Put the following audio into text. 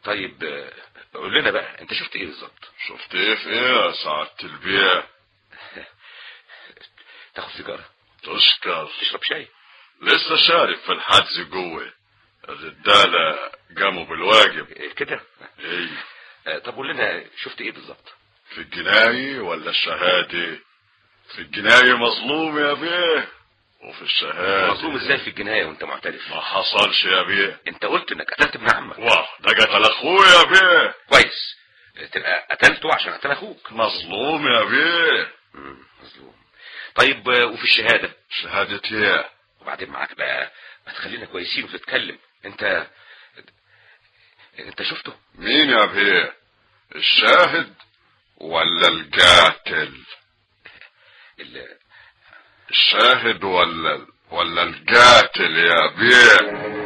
طيب آه، قول لنا بقى انت شفت ايه بالظبط شفت ايه في ايه يا سعادة البيع تاخد سيجاره تشكر تشرب شاي لسه شارب في الحجز جوه الرجالة قاموا بالواجب إيه كده ايه آه، طب قول لنا شفت ايه بالظبط في الجناية ولا الشهادة في الجناية مظلوم يا بيه وفي الشهادة مظلوم ازاي في الجناية وانت معترف ما حصلش يا بيه انت قلت انك قتلت ابن عمك واه ده قتل اخويا يا بيه كويس تبقى قتلته عشان قتل اخوك مظلوم يا بيه مم، مظلوم طيب آه، وفي الشهادة شهادة ايه وبعدين معاك بقى ما تخلينا كويسين وتتكلم انت انت شفته مين يا بيه الشاهد ولا القاتل ال... الشاهد ولا ولا القاتل يا بيه